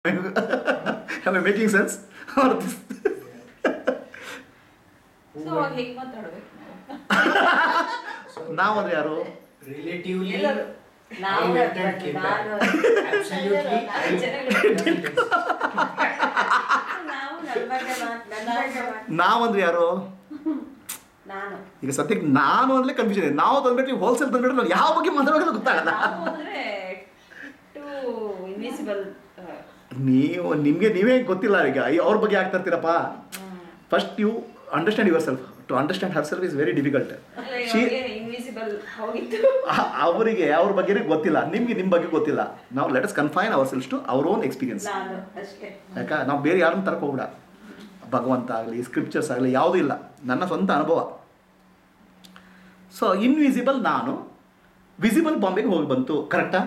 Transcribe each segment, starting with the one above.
Have I making sense so ಅವಾಗ ಹೇಗೆ ಮಾತಾಡ್ಬೇಕು ನಾವು ನಾವು ಅಂದ್ರೆ ಯಾರು ರಿಲೇಟಿವ್ಲಿ ಎಲ್ಲರೂ ನಾವು Private and ಹಸ್ಬೆಂಡ್, kindred. ನಾನು Absolutely. ನಾಲ್ಕು ಜನ ನಾವು ನನ್ನ ಬಗ್ಗೆ ಮಾತ್- ನನ್ನ ಬಗ್ಗೆ ಮಾತ್- ನಾವಂದ್ರೆ ಯಾರು ನಾನು ಈಗ ಸದ್ಯಕ್ಕೆ ನಾನು ಅಂದ್ರೆ ಕನ್ಫ್ಯೂಷನ್ ಇದೆ ನಾವು ತಂದ್ಬಿಟ್ಟು ನೀವು ಹೋಲ್ಸೇಲ್ ತಂದ್ಬಿಟ್ರೆ ನಾವು ಯಾವ ಬಗ್ಗೆ ಮಾತಾಡೋದು ಗೊತ್ತಾಗಲ್ಲ ನಾವು ಅಂದ್ರೆ ಟು ಇನ್ವಿಸಿಬಲ್ ನೀವು ನಿಮಗೆ ನೀವೇ ಗೊತ್ತಿಲ್ಲ ಈಗ ಅಯ್ಯೋ, ಅವ್ರ ಬಗ್ಗೆ ಆಗ್ತಾ ಇರ್ತೀರಪ್ಪ first you understand yourself to understand herself is very difficult she invisible ಹೋಗಿತ್ತು ಅವರಿಗೆ ಅವ್ರ ಬಗ್ಗೆನೇ ಗೊತ್ತಿಲ್ಲ ನಿಮ್ಗೆ ನಿಮ್ಮ ಬಗ್ಗೆ ಗೊತ್ತಿಲ್ಲ ನಾವು let's confine ourselves to our own experience ನಾನು ಅಷ್ಟೇ ಯಾಕ ನಾವು ಬೇರೆ ಯಾರನ್ನ ತರಕ್ಕೆ ಹೋಗ್ಬಿಡ ಭಗವಂತ ಆಗಲಿ ಸ್ಕ್ರಿಪ್ಚರ್ಸ್ ಆಗಲಿ ಯಾವುದೂ ಇಲ್ಲ ನನ್ನ ಸ್ವಂತ ಅನುಭವ ಸೊ ಇನ್ವಿಸಿಬಲ್ ನಾನು ವಿಸಿಬಲ್ ಬಾಂಬೆಗೆ ಹೋಗಿ ಬಂತು ಕರೆಕ್ಟಾ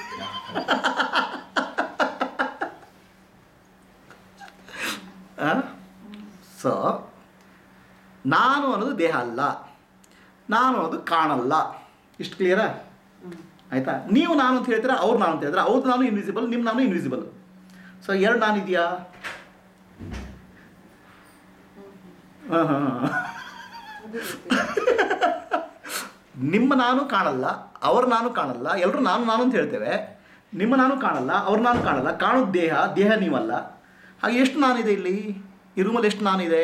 ಸೊ ನಾನು ಅನ್ನೋದು ದೇಹ ಅಲ್ಲ ನಾನು ಅನ್ನೋದು ಕಾಣಲ್ಲ ಇಷ್ಟು ಕ್ಲಿಯರಾ ಆಯ್ತಾ ನೀವು ನಾನು ಅಂತ ಹೇಳ್ತೀರಾ ಅವ್ರು ನಾನು ಅಂತ ಹೇಳ್ತಾರೆ ಅವ್ರು ನಾನು ಇನ್ವಿಸಿಬಲ್ ನಿಮ್ಮ ನಾನು ಇನ್ವಿಸಿಬಲ್ ಸೊ ಎರಡು ನಾನು ಇದೆಯಾ ಹಾಂ ಹಾಂ ನಿಮ್ಮ ನಾನು ಕಾಣಲ್ಲ ಅವ್ರ ನಾನು ಕಾಣಲ್ಲ ಎಲ್ಲರೂ ನಾನು ನಾನು ಅಂತ ಹೇಳ್ತೇವೆ ನಿಮ್ಮ ನಾನು ಕಾಣಲ್ಲ ಅವ್ರ ನಾನು ಕಾಣಲ್ಲ ಕಾಣೋದು ದೇಹ ದೇಹ ನೀವಲ್ಲ ಹಾಗೆ ಎಷ್ಟು ನಾನಿದೆ ಇಲ್ಲಿ ಈ ರೂಮಲ್ಲಿ ಎಷ್ಟು ನಾನಿದೆ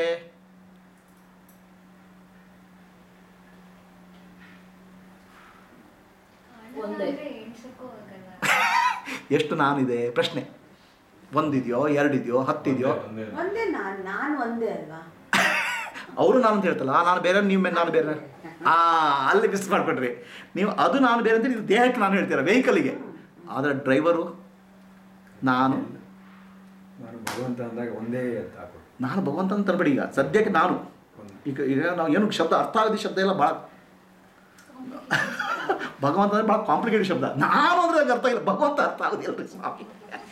ಒಂದೇ. ಎಣ್ಸಕ್ಕೂ ಆಗಲ್ಲ ಎಷ್ಟು ನಾನಿದೆ ಪ್ರಶ್ನೆ ಒಂದಿದೆಯೋ ಎರಡಿದೆಯೋ ಹತ್ತಿದೆಯೋ ಒಂದೇ ನಾನು ನಾನು ಒಂದೇ ಅಲ್ವಾ ಅವರು ನಾನು ಅಂತ ಹೇಳ್ತಲ್ಲ ಆ, ನಾನು ಬೇರೆ ನೀವು ನಾನು ಬೇರೆ ಆ ಅಲ್ಲಿ ಮಿಸ್ ಮಾಡ್ಕೊಂಡ್ರಿ ನೀವು ಅದು ನಾನು ಬೇರೆ ಅಂತ ಇದು ದೇಹಕ್ಕೆ ನಾನು ಹೇಳ್ತೀರ ವೆಹಿಕಲಿಗೆ ಆದರೆ ಡ್ರೈವರು ನಾನು ನಾನು ಭಗವಂತ ಅಂದಾಗ ಒಂದೇ ಅಂತ ಹಾಕು ನಾನು ಭಗವಂತ ಅಂತ ತರಬೇಡಿ ಈಗ ಸದ್ಯಕ್ಕೆ ನಾನು ಈಗ ಈಗ ನಾವು ಏನು ಶಬ್ದ ಅರ್ಥ ಆಗದ ಶಬ್ದ ಎಲ್ಲ ಭಾಳ ಭಗವಂತ ಅಂದ್ರೆ ಭಾಳ ಕಾಂಪ್ಲಿಕೇಟೆಡ್ ಶಬ್ದ ನಾನು ಅಂದ್ರೆ ನಂಗೆ ಅರ್ಥ ಆಗಿಲ್ಲ ಭಗವಂತ ಅರ್ಥ ಆಗೋದಿಲ್ಲ ರೀ ಸ್ವಾಮಿ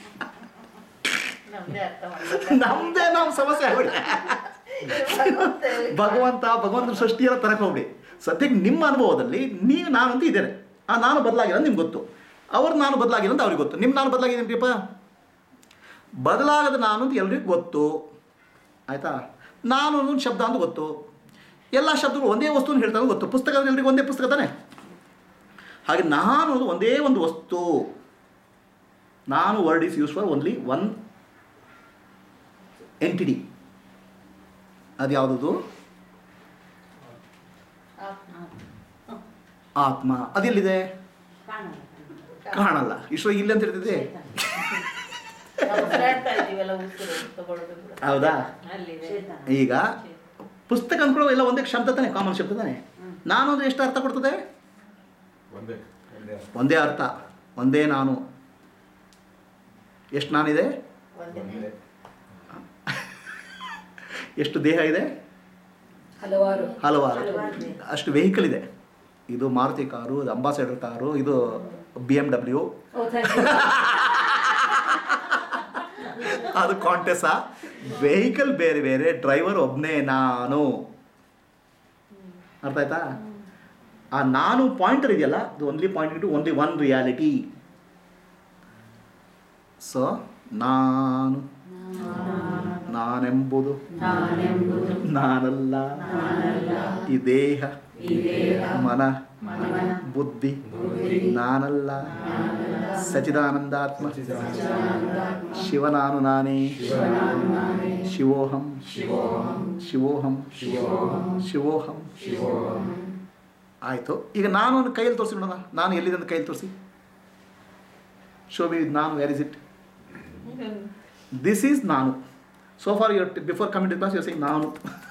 ನಮ್ದೇ ಅರ್ಥ ಮಾಡ್ಬೇಕು. ನಮ್ದೇ ನಾವು ಸಮಸ್ಯೆ ಆಗ್ಬಿಡಿ ಭಗವಂತ ಭಗವಂತ ಭಗವಂತನ ಸೃಷ್ಟಿ ಎಲ್ಲ ತರಕ್ಕೆ ಹೋಗ್ಬಿಡಿ ಸದ್ಯಕ್ಕೆ ನಿಮ್ಮ ಅನುಭವದಲ್ಲಿ ನೀವು ನಾನು ಅಂತ ಇದ್ದೇನೆ ಆ ನಾನು ಬದಲಾಗಿಲ್ಲ ನಿಮ್ಗೆ ಗೊತ್ತು ಅವ್ರು ನಾನು ಬದಲಾಗಿಲ್ಲ ಅಂತ ಅವ್ರಿಗೆ ಗೊತ್ತು ನಿಮ್ಮ ನಾನು ಬದಲಾಗಿದ್ದೇನ್ರಿಪ್ಪ ಬದಲಾಗದ ನಾನು ಅಂತ ಎಲ್ರಿಗೂ ಗೊತ್ತು ಆಯಿತಾ ನಾನು ಅನ್ನೋ ಶಬ್ದ ಅಂತ ಗೊತ್ತು ಎಲ್ಲ ಶಬ್ದಗಳು ಒಂದೇ ವಸ್ತುನ ಹೇಳ್ತಾರೆ ಗೊತ್ತು ಪುಸ್ತಕ ಅಂದ್ರೆ ಎಲ್ರಿಗೂ ಒಂದೇ ಪುಸ್ತಕ ತಾನೆ ಹಾಗೆ ನಾನು ಅನ್ನೋದು ಒಂದೇ ಒಂದು ವಸ್ತು ನಾನು word is use for only one entity ಅದು ಯಾವುದದು ಆತ್ಮ ಅದೆಲ್ಲಿದೆ ಕಾಣಲ್ಲ ಕಾಣಲ್ಲ ಇಷ್ಟು ಇಲ್ಲಿ ಅಂತ ಹೇಳ್ತಿದ್ದೆ ನಾವು ಉಸಿರಾಡ್ತಾ ಇದೀವಲ್ಲ ಉಸಿರು ತಗೊಳ್ಳೋದು ಕೂಡ. ಹೌದಾ ಅಲ್ಲಿದೆ ಚೇತನ. ಈಗ ಪುಸ್ತಕ ಅಂದ್ಕೊಳ್ಳೋ ಎಲ್ಲ ಒಂದೇ ಶಬ್ದ ತಾನೆ ಕಾಮನ್ ಶಬ್ದ ತಾನೆ ನಾನು ಅಂದ್ರೆ ಎಷ್ಟು ಅರ್ಥ ಕೊಡ್ತದೆ ಒಂದೇ ಒಂದೇ ಒಂದೇ ಅರ್ಥ ಒಂದೇ ನಾನು ಎಷ್ಟು ನಾನಿದೆ ಒಂದೇ ಒಂದೇ ಎಷ್ಟು ದೇಹ ಇದೆ ಹಲವಾರು ಹಲವಾರು ಹಲವಾರು ದೇಹ. ಅಷ್ಟು ವೆಹಿಕಲ್ ಇದೆ ಇದು ಮಾರುತಿ ಕಾರು ಇದು ಅಂಬಾಸೆಡರ್ ಕಾರು ಇದು B M W oh thank you ಅದು ಕಾಂಟೆಸ ವೆಹಿಕಲ್ ಬೇರೆ ಬೇರೆ ಡ್ರೈವರ್ ಒಬ್ಬನೇ ನಾನು ಅರ್ಥ ಆಯ್ತಾ ಆ ನಾನು ಪಾಯಿಂಟರ್ ಇದೆಯಲ್ಲ ಅದು only point to only one reality so ನಾನು ನಾನೆಂಬುದು ನಾನಲ್ಲ ಈ ದೇಹ ಮನ ಬುದ್ಧಿ ನಾನಲ್ಲ ಸಚಿದಾನಂದಾತ್ಮ ಶಿವನಾನು ನಾನೇ ಶಿವೋಹಂ ಶಿವೋಹಂ ಶಿವೋಹಂ ಆಯಿತು ಈಗ ನಾನು ಒಂದು ಕೈಯಲ್ಲಿ ತೋರಿಸಿ ನೋಡೋಣ ನಾನು ಎಲ್ಲಿದೆ ಅಂತ ಕೈಯಲ್ಲಿ ತೋರಿಸಿ ಶೋ ಬಿ ನಾನು where is it this is ನಾನು so for your before coming to class you say ನಾನು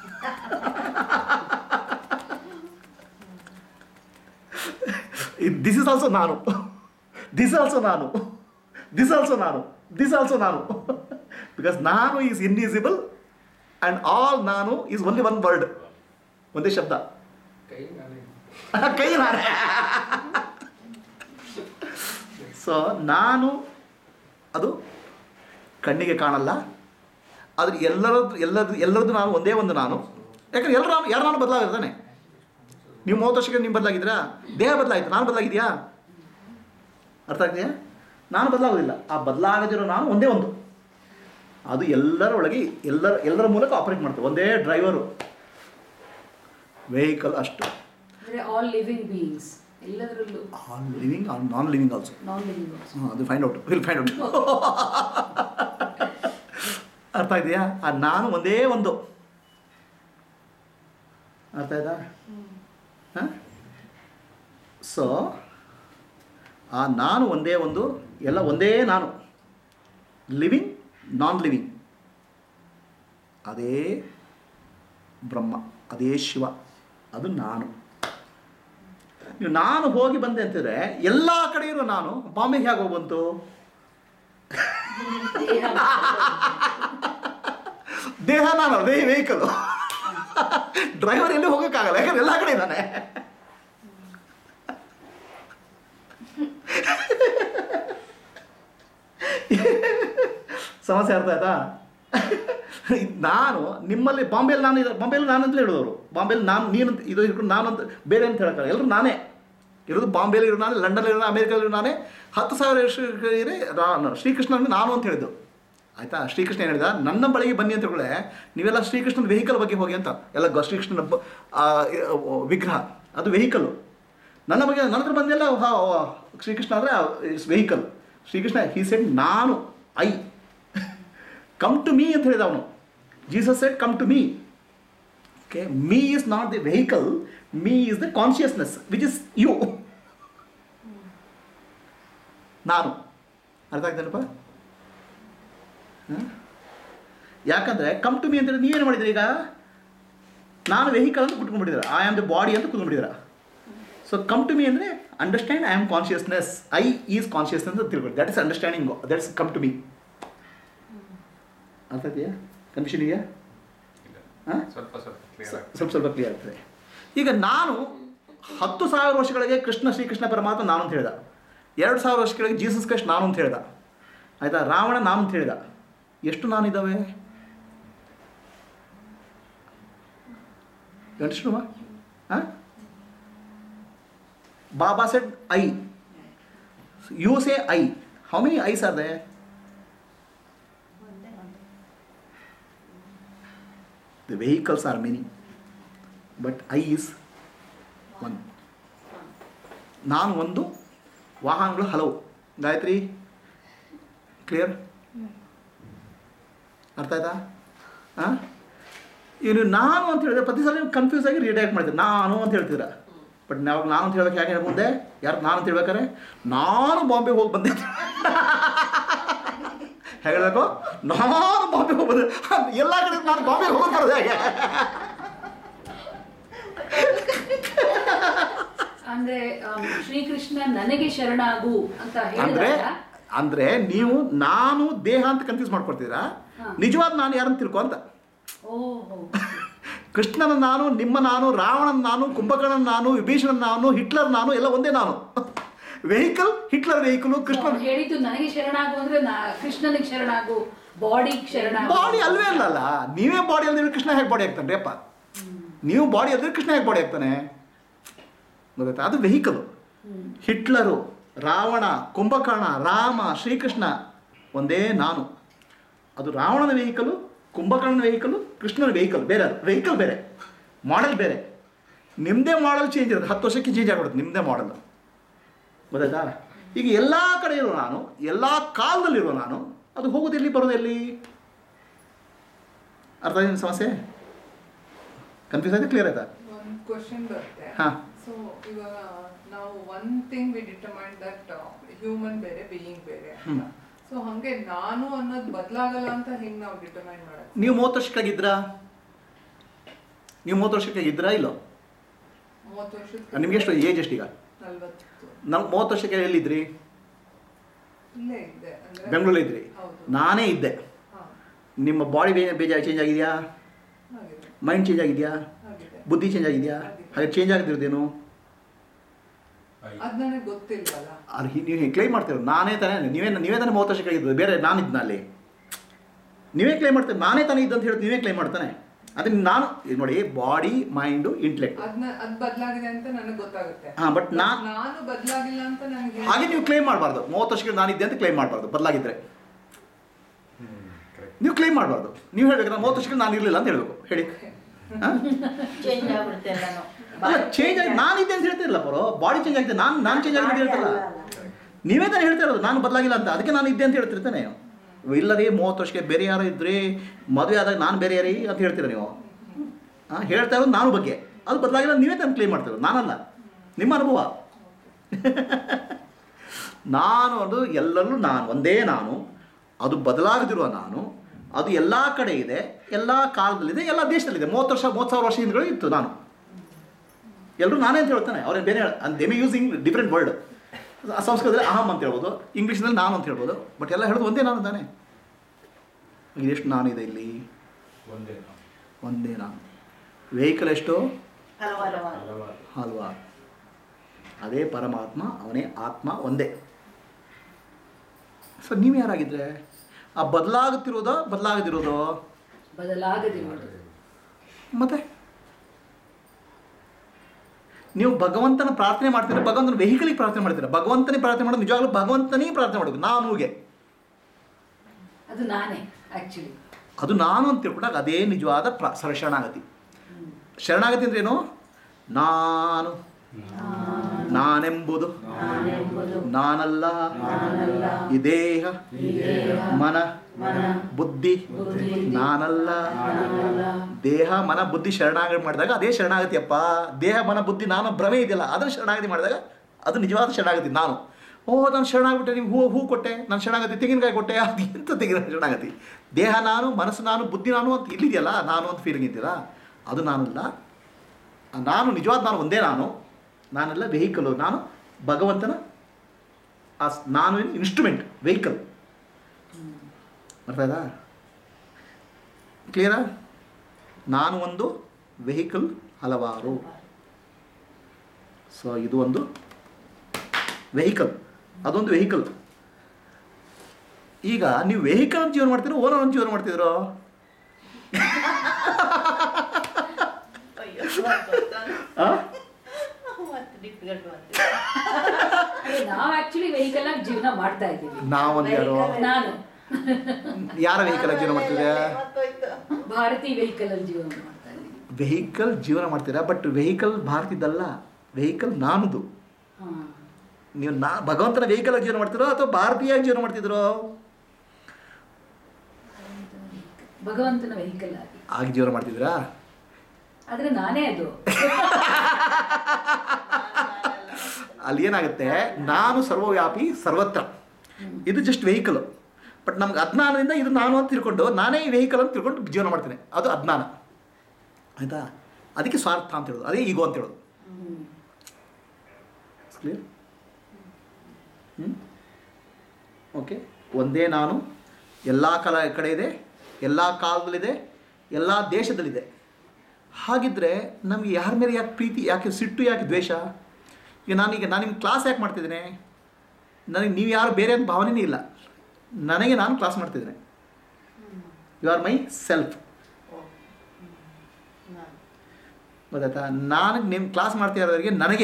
ದಿಸ್ ಇಸ್ ಆಲ್ಸೋ ನಾನು ದಿಸ್ ಆಲ್ಸೋ ನಾನು ದಿಸ್ ಆಲ್ಸೋ ನಾನು ದಿಸ್ ಆಲ್ಸೋ ನಾನು ಬಿಕಾಸ್ ನಾನು ಈಸ್ ಇನ್ವಿಸಿಬಲ್ ಆ್ಯಂಡ್ ಆಲ್ ನಾನು ಈಸ್ ಓನ್ಲಿ ಒನ್ ವರ್ಡ್ ಒಂದೇ ಶಬ್ದ ಕೈ ನಾನೇ ಕೈ ನಾನೇ ಸೊ ನಾನು ಅದು ಕಣ್ಣಿಗೆ ಕಾಣಲ್ಲ ಆದ್ರೆ ಎಲ್ಲರದ್ದು ಎಲ್ಲರದ್ದು ಎಲ್ಲರದ್ದು ನಾನು ಒಂದೇ ಒಂದು ನಾನು ಯಾಕಂದ್ರೆ ಎಲ್ಲರೂ ನಾನು ಯಾರು ನಾನು ಬದಲಾಗಿರ್ತಾನೆ ನೀವು ಮೂವತ್ತು ವರ್ಷಕ್ಕೆ ನೀವು ಬದಲಾಗಿದ್ದೀರಾ ದೇಹ ಬದಲಾಯಿತು ನಾನು ಬದಲಾಗಿದೆಯಾ ಅರ್ಥ ಆಗ್ತೀಯಾ ನಾನು ಬದಲಾಗೋದಿಲ್ಲ ಆ ಬದಲಾಗದಿರೋ ನಾನು ಒಂದೇ ಒಂದು ಅದು ಎಲ್ಲರ ಒಳಗೆ ಎಲ್ಲರ ಎಲ್ಲರ ಮೂಲಕ ಆಪರೇಟ್ ಮಾಡ್ತದೆ ಒಂದೇ ಡ್ರೈವರು ವೆಹಿಕಲ್ ಅಷ್ಟು ಅಂದ್ರೆ ಆಲ್ ಲಿವಿಂಗ್ ಬೀಯಿಂಗ್ಸ್ ಎಲ್ಲದರಲ್ಲೂ all living all non living also non living ಹಾಂ ಅದು find out will find out ಅರ್ಥ ಇದೆಯಾ ಆ ನಾನು ಒಂದೇ ಒಂದು ಅರ್ಥ ಆಯ್ತಾ ಹಾಂ ಸೊ ಆ ನಾನು ಒಂದೇ ಒಂದು ಎಲ್ಲ ಒಂದೇ ನಾನು ಲಿವಿಂಗ್ ನಾನ್ ಲಿವಿಂಗ್ ಅದೇ ಬ್ರಹ್ಮ ಅದೇ ಶಿವ ಅದು ನಾನು ನೀವು ನಾನು ಹೋಗಿ ಬಂದೆ ಅಂತಿದ್ರೆ ಎಲ್ಲ ಕಡೆ ಇರೋ ನಾನು ಬಾಂಬೆಗೆ ಹೇಗೆ ಹೋಗಿ ಬಂತು ದೇಹ ನಾನು ಅದೇ ವೆಹಿಕಲ್ ಡ್ರೈವರ್ ಎಲ್ಲಿ ಹೋಗೋಕ್ಕಾಗಲ್ಲ ಯಾಕಂದ್ರೆ ಎಲ್ಲ ಕಡೆ ಇದ್ದಾನೆ ಸಮಸ್ಯೆ ಅರ್ಥ ಆಯ್ತಾ ನಾನು ನಿಮ್ಮಲ್ಲಿ ಬಾಂಬೆಯಲ್ಲಿ ನಾನು ಇರೋ- ಬಾಂಬೆಯಲ್ಲಿ ನಾನು ಅಂತ ಹೇಳೋರು ಬಾಂಬೆಯಲ್ಲಿ ನಾನು ನೀನು ಅಂತ- ಇದು ಇಟ್ಕೊಂಡು ನಾನು ಅಂತ ಬೇರೆ ಅಂತ ಹೇಳೋಕ್ಕಲ್ಲ ಎಲ್ಲರೂ ನಾನೇ ಇರೋದು ಬಾಂಬೆಯಲ್ಲಿ ಇರೋ ನಾನೇ ಲಂಡನಲ್ಲಿ ಇರೋ ಅಮೇರಿಕದಲ್ಲಿ ಇರೋ ನಾನೇ ಹತ್ತು ಸಾವಿರ ವರ್ಷಗಳಿದ್ರೆ ನಾನು ಶ್ರೀಕೃಷ್ಣನ ನಾನು ಅಂತ ಹೇಳಿದ್ದು ಆಯಿತಾ ಶ್ರೀಕೃಷ್ಣ ಏನು ಹೇಳಿದ ನನ್ನ ಬಳಿಗೆ ಬನ್ನಿ ಅಂತ ಹೇಳಿ ನೀವೆಲ್ಲ ಶ್ರೀಕೃಷ್ಣನ ವೆಹಿಕಲ್ ಬಗ್ಗೆ ಹೋಗಿ ಅಂತ ಎಲ್ಲ ಗ- ಶ್ರೀಕೃಷ್ಣನ ಬ- ಆ, ವಿಗ್ರಹ ಅದು ವೆಹಿಕಲ್ಲು ನನ್ನ ಬಗ್ಗೆ ನನ್ನ ಹತ್ರ ಬಂದೆಲ್ಲ ಹ- ಹ- ಶ್ರೀಕೃಷ್ಣ ಅಂದರೆ it's vehicle Shrikrishna he said ನಾನು ಐ ಕಮ್ ಟು ಮೀ ಅಂತ ಹೇಳಿದ ಅವನು Jesus shed come to me okay me is not the vehicle me is the consciousness which is you ನಾನು ಅರ್ಥ ಆಗ್ತೇನಪ್ಪ ಹಾಂ ಯಾಕಂದರೆ ಕಮ್ ಟು ಮೀ ಅಂತ ಹೇಳಿ ನೀವೇನು ಮಾಡಿದ್ರಿ ಈಗ ನಾನು ವೆಹಿಕಲ್ ಅಂತ ಕುಟ್ಕೊಂಡ್ಬಿಟ್ಟಿದ್ದೀರ ಐ ಆಮ್ ದ ಬಾಡಿ ಅಂತ ಕುತ್ಕೊಂಡ್ಬಿಟ್ಟಿದ್ದೀರ ಸೊ ಕಮ್ ಟು ಮೀ ಅಂದರೆ understand I am consciousness I is consciousness ಅಂತ ತಿಳ್ಕೊಳ್ಳಿ that is understanding that is come to me ಅರ್ಥ ಇದೆಯಾ ಕನ್ಫ್ಯೂಷನ್ ಇದೆಯಾ ಹಾಂ ಸ್ವಲ್ಪ ಸ್ವಲ್ಪ ಕ್ಲಿಯರ್ ಸ್ವಲ್ಪ ಸ್ವಲ್ಪ ಕ್ಲಿಯರ್ ಆಗ್ತದೆ ಈಗ ನಾನು ಹತ್ತು ಸಾವಿರ ವರ್ಷಗಳಿಗೆ ಕೃಷ್ಣ ಶ್ರೀಕೃಷ್ಣ ಪರಮಾತ್ಮ ನಾನು ಅಂತ ಹೇಳ್ದ ಎರಡು ಸಾವಿರ ವರ್ಷಗಳಿಗೆ ಜೀಸಸ್ ಕ್ರೈಸ್ಟ್ ನಾನು ಅಂತ ಹೇಳ್ದ ಆಯಿತಾ ರಾವಣ ನಾನು ಅಂತ ಹೇಳ್ದ ಎಷ್ಟು ನಾನಿದ್ದಾವೆ ಗಂಟು ಹಾಂ Baba said I you say I how many I's are there The vehicles are many, but I is one. ನಾನು ಒಂದು ವಾಹನಗಳು ಹಲವು ಗಾಯತ್ರಿ ಕ್ಲಿಯರ್ ಅರ್ಥ ಆಯ್ತಾ ಹಾಂ ಇನ್ನು ನಾನು ಅಂತ ಹೇಳಿದ್ರೆ ಪ್ರತಿ ಸಲ ನೀವು ಕನ್ಫ್ಯೂಸ್ ಆಗಿ ರಿಯಾಕ್ಟ್ ಮಾಡ್ತೀರಿ ನಾನು ಅಂತ ಹೇಳ್ತೀರ ಬಟ್ ನಾವು ನಾನು ಅಂತ ಹೇಳ್ಬೇಕು ಯಾಕೆ ಮುಂದೆ ಯಾರು ನಾನು ಅಂತ ಹೇಳ್ಬೇಕಾರೆ ನಾನು ಬಾಂಬೆಗೆ ಹೋಗಿ ಬಂದೆ ಹೇಳಬೇಕು ನಾನು ಬಾಂಬೆ ಹೋಗೋದು ಎಲ್ಲ ಕಡೆ ನಾನು ಬಾಂಬೆ ಹೋಗ್ತಾರೆ ಹೇಗೆ ಅಂದ್ರೆ ಆಮ್, ಶ್ರೀಕೃಷ್ಣ ನನಗೆ ಶರಣಾಗು ಅಂತ ಅಂದ್ರೆ ಹೇಳಿದಾಗ ಅಂದ್ರೆ ನೀವು ನಾನು ದೇಹ ಅಂತ ಕನ್ಫ್ಯೂಸ್ ಮಾಡ್ಕೊಡ್ತೀರಾ ಹಾ. ನಿಜವಾದ ನಾನು ಯಾರನ್ನು ತಿಳ್ಕೊ ಅಂತ ಓಹೋ ಕೃಷ್ಣನ ನಾನು ನಿಮ್ಮ ನಾನು ರಾವಣನ ನಾನು ಕುಂಭಕರ್ಣನ ನಾನು ವಿಭೀಷಣನ ನಾನು ಹಿಟ್ಲರ್ ನಾನು ಎಲ್ಲ ಒಂದೇ ನಾನು ವೆಹಿಕಲ್ ಹಿಟ್ಲರ್ ವೆಹಿಕಲ್ ಕೃಷ್ಣ ಅವ್ನು ಹೇಳಿದ್ದು ನನಗೆ ಶರಣಾಗು ಅಂದ್ರೆ ನಾ- ಕೃಷ್ಣನಿಗೆ ಶರಣಾಗು ಬಾಡಿ ಶರಣಾಗು ಬಾಡಿ ಅಲ್ವೇ ಅಲ್ಲಲ್ಲ ನೀವೇ ಬಾಡಿ ಅಲ್ದಿದ್ರೆ ಕೃಷ್ಣ ಹೇಗೆ ಬಾಡಿ ಆಗ್ತಾನೆ ಅಪ್ಪ ನೀವು ಬಾಡಿ ಅಲ್ದಿದ್ರೆ ಕೃಷ್ಣ ಹೇಗೆ ಬಾಡಿ ಆಗ್ತಾನೆ ಗೊತ್ತಾಯ್ತಾ ಅದು ವೆಹಿಕಲ್ ಹ್ಮ್. ಹಿಟ್ಲರು ರಾವಣ ಕುಂಭಕರ್ಣ ರಾಮ ಶ್ರೀಕೃಷ್ಣ ಒಂದೇ ನಾನು ಅದು ರಾವಣನ ವೆಹಿಕಲು ಕುಂಭಕರ್ಣನ ವೆಹಿಕಲು ಕೃಷ್ಣನ ವೆಹಿಕಲ್ ಬೇರೆ ಅದು ವೆಹಿಕಲ್ ಬೇರೆ ಮಾಡೆಲ್ ಬೇರೆ ನಿಮ್ಮದೇ ಮಾಡೆಲ್ ಚೇಂಜ್ ಇರುತ್ತೆ ಹತ್ತು ವರ್ಷಕ್ಕೆ ಚೇಂಜ್ ಆಗ್ಬಿಡುತ್ತೆ ನಿಮ್ಮದೇ ಮಾಡೆಲ್ ಗೊತ್ತಾಯ್ತಾ ಈಗ ಎಲ್ಲ ಕಡೆ ಇರೋ ನಾನು ಎಲ್ಲ ಕಾಲದಲ್ಲಿರೋ ನಾನು ಅದು ಹೋಗೋದು ಎಲ್ಲಿ ಬರೋದು ಎಲ್ಲಿ ಅರ್ಥ ಆಯ್ತಾ ನಿಮ್ ಸಮಸ್ಯೆ ಕನ್ಫ್ಯೂಸ್ ಆಯ್ತಾ ಕ್ಲಿಯರ್ ಆಯ್ತಾ ಒಂದು ಕ್ವಶನ್ ಬರುತ್ತೆ ಹಾ. ಸೊ ಇವಾಗ ನಾವು one thing we determine that human ಬೇರೆ ಬೀಯಿಂಗ್ ಬೇರೆ ಹ್ಮ್. ಅಂತ ಸೊ ಹಂಗೆ ನಾನು ಅನ್ನೋದು ಬದಲಾಗಲ್ಲ ಅಂತ ಹೆಂಗ್ ನಾವು ಡಿಟರ್ಮೈನ್ ಮಾಡೋದು ನೀವು ಮೂವತ್ತು ವರ್ಷಕ್ಕಾಗಿದ್ರಾ ನೀವು ಮೂವತ್ತು ವರ್ಷಕ್ಕಾಗಿದ್ರಾ ಇಲ್ಲೋ ಮೂವತ್ತು ವರ್ಷದ ನಿಮ್ಗೆ ಎಷ್ಟು ಏಜ್ ಎಷ್ಟು ಈಗ ನಲ್ವತ್ತು ನಾವು ಮೂವತ್ತು ವರ್ಷಕ್ಕೆ ಎಲ್ಲಿದ್ರಿ ಇಲ್ಲೇ ಇದ್ದೆ ಅಂದ್ರೆ ಬೆಂಗಳೂರಲ್ಲಿ ಇದ್ರಿ ಹೌದು ನಾನೇ ಇದ್ದೆ ಹಾ ನಿಮ್ಮ ಬಾಡಿ ಬೇಜ ಬೇಜ ಚೇಂಜ್ ಆಗಿದೆಯಾ ಆಗಿದೆ ಮೈಂಡ್ ಚೇಂಜ್ ಆಗಿದೆಯಾ ಆಗಿದೆ ಬುದ್ಧಿ ಚೇಂಜ್ ಆಗಿದೆಯಾ ಹಾಗೆ ಚೇಂಜ್ ಆಗ್ತಿರೋದೇನು ಅದ್ ನನಗೆ ಗೊತ್ತಿಲ್ವಲ್ಲ ಅದು ಹಿ- ನೀವು ಕ್ಲೈಮ್ ಮಾಡ್ತೀರ ನಾನೇ ತಾನೇ ನೀವೇ ನೀವೇ ತಾನೇ ಮೂವತ್ತು ವರ್ಷಕ್ಕಾಗಿದ್ದು ಬೇರೆ ನಾನಿದ್ನ ಅಲ್ಲಿ ನೀವೇ ಕ್ಲೈಮ್ ಮಾಡ್ತೀರಿ ನಾನೇ ತಾನೇ ಇದ್ದಂತ ಹೇಳಿ ನೀವೇ ಕ್ಲೈಮ್ ಮಾಡ್ತಾನೆ ಅದನ್ನ ನಾನು ಈಗ ನೋಡಿ ಬಾಡಿ ಮೈಂಡು ಇಂಟೆಲೆಕ್ಟ್ ಅದ್ನ ಅದ್ ಬದಲಾಗಿದೆ ಅಂತ ನನಗೆ ಗೊತ್ತಾಗುತ್ತೆ ಹಾ, but ನಾ- ನಾನು ಬದಲಾಗಿಲ್ಲ ಅಂತ ನನಗೆ ಹಾಗೆ ನೀವು ಕ್ಲೈಮ್ ಮಾಡಬಾರ್ದು ಮೂವತ್ತು ವರ್ಷಕ್ಕೆ ನಾನಿದ್ದೆ ಅಂತ ಕ್ಲೈಮ್ ಮಾಡಬಾರ್ದು ಬದಲಾಗಿದ್ದರೆ ಹ್ಞೂ ಕರೆಕ್ಟ್ ನೀವು ಕ್ಲೇಮ್ ಮಾಡಬಾರ್ದು ನೀವು ಹೇಳ್ಬೇಕು ನಾನು ಮೂವತ್ತು ವರ್ಷಕ್ಕೆ ನಾನು ಇರಲಿಲ್ಲ ಅಂತ ಹೇಳಬೇಕು ಹೇಳಿ ಚೇಂಜ್ ಆಗ್ಬಿಡುತ್ತೆ ಎಲ್ಲಾನು ಅಲ್ಲ ಚೇಂಜ್ ಆಗಿ ನಾನಿದ್ದೆ ಅಂತ ಹೇಳ್ತಿರಲ್ಲ ಬರೋ ಬಾಡಿ ಚೇಂಜ್ ಆಗಿದೆ ನಾನು ನಾನು ಚೇಂಜ್ ಆಗಿದೆ ಅಂತ ಹೇಳ್ತಿಲ್ಲ ನೀವೇ ತಾನೇ ಹೇಳ್ತಾ ಇರೋದು ನಾನು ಬದಲಾಗಿಲ್ಲ ಅಂತ ಅದಕ್ಕೆ ನಾನು ಇದ್ದೆ ಅಂತ ಹೇಳ್ತಿರ್ತಾನೆ ಇಲ್ಲರಿ ಮೂವತ್ತು ವರ್ಷಕ್ಕೆ ಬೇರೆ ಯಾರೋ ಇದ್ರಿ ಮದುವೆ ಆದಾಗ ನಾನು ಬೇರೆ ಯಾರೀ ಅಂತ ಹೇಳ್ತೀರ ನೀವು ಹಾಂ ಹೇಳ್ತಾ ಇರೋದು ನಾನು ಬಗ್ಗೆ ಅದು ಬದಲಾಗಿಲ್ಲ ನೀವೇ ತಾನು ಕ್ಲೇಮ್ ಮಾಡ್ತಿರೋದು ನಾನಲ್ಲ ನಿಮ್ಮ ಅನುಭವ ನಾನು ಅದು ಎಲ್ಲರಲ್ಲೂ ನಾನು ಒಂದೇ ನಾನು ಅದು ಬದಲಾಗದಿರುವ ನಾನು ಅದು ಎಲ್ಲ ಕಡೆ ಇದೆ ಎಲ್ಲ ಕಾಲದಲ್ಲಿದೆ ಎಲ್ಲ ದೇಶದಲ್ಲಿದೆ ಮೂವತ್ತು ವರ್ಷ ಮೂವತ್ತು ಸಾವಿರ ವರ್ಷ ಹಿಂದ್ಗಡೆ ಇತ್ತು ನಾನು ಎಲ್ಲರೂ ನಾನೇ ಅಂತ ಹೇಳ್ತಾನೆ ಅವ್ರೇನು ಬೇರೆ they may using different word ಸಂಸ್ಕೃತದಲ್ಲಿ ಅಹಂ ಅಂತ ಹೇಳ್ಬೋದು ಇಂಗ್ಲೀಷ್ನಲ್ಲಿ ನಾನು ಅಂತ ಹೇಳ್ಬೋದು ಬಟ್ ಎಲ್ಲ ಹೇಳೋದು ಒಂದೇ ನಾನು ತಾನೆ ಇದೆಷ್ಟು ನಾನಿದೆ ಇಲ್ಲಿ ಒಂದೇ ಒಂದೇ ನಾನು ವೆಹಿಕಲ್ ಎಷ್ಟು ಹಲವಾರು ಹಲವಾರು ಹಲ್ವಾರು ಅದೇ ಪರಮಾತ್ಮ ಅವನೇ ಆತ್ಮ ಒಂದೇ ಸೊ ನೀವು ಯಾರಾಗಿದ್ರೆ ಆ ಬದಲಾಗುತ್ತಿರೋದೋ ಬದಲಾಗದಿರೋದೋ ಬದಲಾಗದಿರುವುದು ಮತ್ತೆ ನೀವು ಭಗವಂತನ ಪ್ರಾರ್ಥನೆ ಮಾಡ್ತೀರಾ ಭಗವಂತನ ವೆಹಿಕಲಿಗೆ ಪ್ರಾರ್ಥನೆ ಮಾಡ್ತೀರಾ ಭಗವಂತನೇ ಪ್ರಾರ್ಥನೆ ಮಾಡೋದು ನಿಜವಾಗ್ಲೂ ಭಗವಂತನೇ ಪ್ರಾರ್ಥನೆ ಮಾಡೋದು ನಾನುಗೆ ಅದು ನಾನೇ ಆಕ್ಚುಲಿ ಅದು ನಾನು ಅಂತ ತಿಳ್ಕೊಂಡಾಗ ಅದೇ ನಿಜವಾದ ಪ್ರ ಸರ- ಶರಣಾಗತಿ ಶರಣಾಗತಿ ಅಂದ್ರೇನು ನಾನು ನಾನೆಂಬುದು ನಾನೆಂಬುದು ನಾನಲ್ಲ ನಾನಲ್ಲ ಈ ದೇಹ ಈ ದೇಹ ಮನ ಮನ ಬುದ್ಧಿ ಬುದ್ಧಿ ನಾನಲ್ಲ ನಾನಲ್ಲ ದೇಹ ಮನ ಬುದ್ಧಿ ಶರಣಾಗತಿ ಮಾಡಿದಾಗ ಅದೇ ಶರಣಾಗತಿಯಪ್ಪ ದೇಹ ಮನ ಬುದ್ಧಿ ನಾನು ಭ್ರಮೆ ಇದೆಯಲ್ಲ ಅದನ್ನು ಶರಣಾಗತಿ ಮಾಡಿದಾಗ ಅದು ನಿಜವಾದ ಶರಣಾಗತಿ ನಾನು ಓ ನಾನು ಶರಣಾಗ್ಬಿಟ್ಟೆ ನೀವು ಹೂ ಹೂ ಕೊಟ್ಟೆ ನಾನು ಶರಣಾಗತಿ ತೆಂಗಿನಕಾಯಿ ಕೊಟ್ಟೆ ಅದು ಎಂತ ತೆಂಗಿನ ಶರಣಾಗತಿ ದೇಹ ನಾನು ಮನಸ್ಸು ನಾನು ಬುದ್ಧಿ ನಾನು ಅಂತ ಇಲ್ಲಿದೆಯಲ್ಲ ನಾನು ಅಂತ ಫೀಲಿಂಗ್ ಇದೆಯಲ್ಲ ಅದು ನಾನಲ್ಲ ಆ ನಾನು ನಿಜವಾದ ನಾನು ಒಂದೇ ನಾನು ನಾನೆಲ್ಲ ವೆಹಿಕಲು ನಾನು ಭಗವಂತನ ಆ ಸ್- ನಾನು ಇನ್ಸ್ಟ್ರೂಮೆಂಟ್ ವೆಹಿಕಲ್ ಅರ್ಥ ಆಯ್ತಾ ಕ್ಲಿಯರಾ ನಾನು ಒಂದು ವೆಹಿಕಲ್ ಹಲವಾರು ಸೊ ಇದು ಒಂದು ವೆಹಿಕಲ್ ಅದೊಂದು ವೆಹಿಕಲ್ ಈಗ ನೀವು ವೆಹಿಕಲ್ ಅಂತ ಜೀವನ ಮಾಡ್ತೀರೋ ಓನರ್ ಅಂತ ಜೀವನ ಮಾಡ್ತಿದ್ರೋ ಅಯ್ಯೋ ಗೊತ್ತಾನೆ. ಆ? ಮತ್ತೆ ಡಿಫಿಕಲ್ಟ್ ಮತ್ತೆ ನಾವು ಆಕ್ಚುಲಿ ವೆಹಿಕಲ್ ಆಗಿ ಜೀವನ ಮಾಡ್ತಾ ಇದ್ದೀವಿ ನಾವೊಂದು ಯಾರು ನಾನು ಯಾರ ವೆಹಿಕಲ್ ಜೀವನ ಮಾಡ್ತಿದ್ದೆ ಮತ್ತೋಯ್ತು. ಭಾರತಿ ವೆಹಿಕಲ್ ಅಲ್ಲಿ ಜೀವನ ಮಾಡ್ತಾ ಇದ್ದೀವಿ ವೆಹಿಕಲ್ ಜೀವನ ಮಾಡ್ತೀರಾ ಬಟ್ ವೆಹಿಕಲ್ ಭಾರತಿದ್ದಲ್ಲ ವೆಹಿಕಲ್ ನಾನುದು ಹಾ. ನೀವು ನಾ ಭಗವಂತನ ವೆಹಿಕಲ್ ಜೀವನ ಮಾಡ್ತಿರೋ ಅಥವಾ ಭಾರತೀಯಾಗಿ ಜೀವನ ಮಾಡ್ತಿದ್ರೋ ಭಗವಂತನ ವೆಹಿಕಲ್ ಆಗಿ ಆಗಿ ಜೀವನ ಮಾಡ್ತಿದ್ರಾ ಆದ್ರೆ ನಾನೇ ಅದು ಅಲ್ಲಿ ಏನಾಗುತ್ತೆ ನಾನು ಸರ್ವವ್ಯಾಪಿ ಸರ್ವತ್ರ ಇದು ಜಸ್ಟ್ ವೆಹಿಕಲ್ ಬಟ್ ನಮ್ಗೆ ಅಜ್ಞಾನದಿಂದ ಇದು ನಾನು ಅಂತ ತಿಳ್ಕೊಂಡು ನಾನೇ ಈ ವೆಹಿಕಲ್ ಅಂತ ತಿಳ್ಕೊಂಡು ಜೀವನ ಮಾಡ್ತೇನೆ ಅದು ಅಜ್ಞಾನ ಆಯಿತಾ ಅದಕ್ಕೆ ಸ್ವಾರ್ಥ ಅಂತ ಹೇಳೋದು ಅದೇ ಈಗೋ ಅಂತ ಹೇಳೋದು ಹ್ಮ್. ಕ್ಲಿಯರ್ ಹ್ಞೂ ಓಕೆ ಒಂದೇ ನಾನು ಎಲ್ಲ ಕಲ ಕಡೆ ಇದೆ ಎಲ್ಲ ಕಾಲದಲ್ಲಿದೆ ಎಲ್ಲ ದೇಶದಲ್ಲಿದೆ ಹಾಗಿದ್ರೆ ನಮಗೆ ಯಾರ ಮೇಲೆ ಯಾಕೆ ಪ್ರೀತಿ ಯಾಕೆ ಸಿಟ್ಟು ಯಾಕೆ ದ್ವೇಷ ಈಗ ನಾನೀಗ ನಾನು ನಿಮ್ಗೆ ಕ್ಲಾಸ್ ಯಾಕೆ ಮಾಡ್ತಿದ್ದೇನೆ ನನಗೆ ನೀವು ಯಾರು ಬೇರೆ ಅಂತ ಭಾವನೆನೇ ಇಲ್ಲ ನನಗೆ ನಾನು ಕ್ಲಾಸ್ ಮಾಡ್ತಿದ್ದೇನೆ you are myself oh. ಹ್ಮ್. ನಾನು. ಗೊತ್ತಾಯ್ತಾ ನಾನು ನಿಮ್ಮ ಕ್ಲಾಸ್ ಮಾಡ್ತಾ ಇರೋರಿಗೆ ನನಗೆ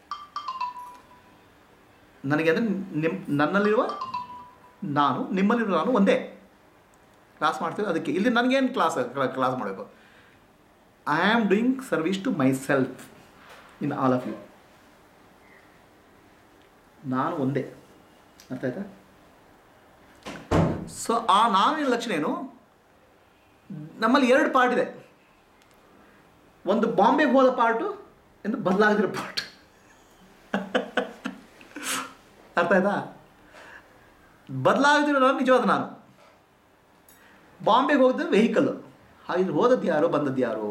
ನನಗೆ ಅಂದರೆ ನಿಮ್ಮ ನನ್ನಲ್ಲಿರುವ ನಾನು ನಿಮ್ಮಲ್ಲಿರುವ ನಾನು ಒಂದೇ ಕ್ಲಾಸ್ ಮಾಡ್ತೀವಿ ಅದಕ್ಕೆ ಇಲ್ಲಿ ನನಗೇನು ಕ್ಲಾಸ್ ಕ್ಲಾಸ್ ಮಾಡಬೇಕು I am doing service to myself in all of you ನಾನು ಒಂದೇ ಅರ್ಥ ಆಯ್ತಾ ಸೊ ಆ ನಾನಿನ ಲಕ್ಷಣ ಏನು ನಮ್ಮಲ್ಲಿ ಎರಡು ಪಾರ್ಟ್ ಇದೆ ಒಂದು ಬಾಂಬೆಗೆ ಹೋದ ಪಾರ್ಟು ಎಂದು ಬದಲಾಗದಿರೋ ಪಾರ್ಟ್ ಅರ್ಥ ಆಯ್ತಾ ಬದಲಾಗದಿರೋ ನಾನು ನಿಜವಾದ ನಾನು ಬಾಂಬೆಗೆ ಹೋಗಿದ್ದು ವೆಹಿಕಲ್ ಹಾಗಿದ್ರೆ ಹೋದದ್ದು ಯಾರು ಬಂದದ್ದು ಯಾರು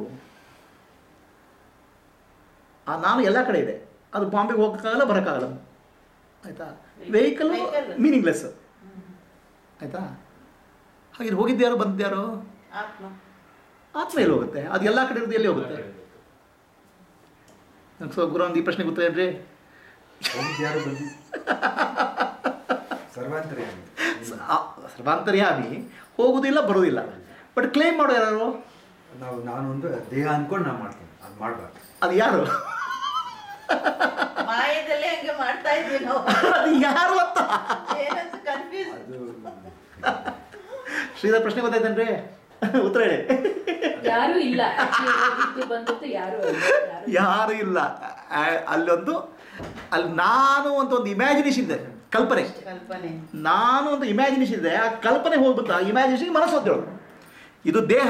ಆ ನಾನು ಎಲ್ಲ ಕಡೆ ಇದೆ ಅದು ಬಾಂಬೆಗೆ ಹೋಗೋಕ್ಕಾಗಲ್ಲ ಬರೋಕ್ಕಾಗಲ್ಲ ಆಯಿತಾ ವೆಹಿಕಲ್ Vehicle. ಮೀನಿಂಗ್ಲೆಸ್ ಆಯಿತಾ ಹಾಗಿದ್ರೆ ಹೋಗಿದ್ದು ಯಾರು ಬಂದದ್ದು ಯಾರು ಆತ್ಮ ಆತ್ಮ ಎಲ್ಲಿ ಹೋಗುತ್ತೆ ಅದು ಎಲ್ಲ ಕಡೆ ಇರೋದು ಎಲ್ಲಿ ಹೋಗುತ್ತೆ ಸೊ ಗುರು ಒಂದು ಈ ಪ್ರಶ್ನೆಗೆ ಉತ್ತರ ಏನ್ರಿ ಹೋಗಿದ್ದು ಯಾರು ಬಂದು ಸರ್ವಾಂತರಿ ಆಗಿದೆ ಸ- ಆ, ಸರ್ವಾಂತರ್ಯಾಮಿ ಹೋಗುವುದಿಲ್ಲ ಬರುವುದಿಲ್ಲ ಬಟ್ ಕ್ಲೇಮ್ ಮಾಡೋ ಯಾರು ನಾವು ನಾನು ಒಂದು ದೇಹ ಅನ್ಕೊಂಡು ನಾವು ಮಾಡ್ತೀನಿ ಅದು ಮಾಡಬಾರ್ದು ಅದು ಯಾರು ಮಾಯದಲ್ಲಿ ಹಂಗೆ ಮಾಡ್ತಾ ಇದ್ವಿ ನಾವು ಅದು ಯಾರು ಅಂತ ಏನಂತ ಕನ್ಫ್ಯೂಸ್ ಅದು ಶ್ರೀಧರ್ ಪ್ರಶ್ನೆ ಗೊತ್ತಾಯ್ತೇನ್ರಿ ಉತ್ತರ ಹೇಳಿ ಯಾರು ಇಲ್ಲ Actually ಹೋಗಿದ್ದು ಬಂದದ್ದು ಯಾರು ಅಲ್ಲ. ಯಾರು ಇಲ್ಲ. ಯಾರು ಇಲ್ಲ ಆ, ಅಲ್ಲೊಂದು ಅಲ್ಲಿ ನಾನು ಅಂತ ಒಂದು ಇಮ್ಯಾಜಿನೇಷನ್ ಇದೆ ಕಲ್ಪನೆ ಕಲ್ಪನೆ ನಾನು ಅಂತ ಇಮ್ಯಾಜಿನೇಷನ್ ಇದೆ ಆ ಕಲ್ಪನೆ ಹೋಗ್ಬಿಟ್ಟು ಆ ಇಮ್ಯಾಜಿನೇಷನ್ ಮನಸ್ಸು ಅಂತೇಳು ಇದು ದೇಹ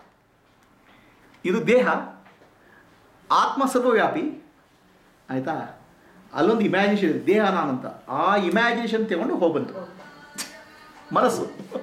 ಇದು ದೇಹ ಆತ್ಮ ಸರ್ವವ್ಯಾಪಿ ಆಯಿತಾ ಅಲ್ಲೊಂದು ಇಮ್ಯಾಜಿನೇಷನ್ ಇದೆ ದೇಹ ನಾನಂತ ಆ ಇಮ್ಯಾಜಿನೇಷನ್ ತಗೊಂಡು ಹೋಗ್ಬಂತು ಮನಸ್ಸು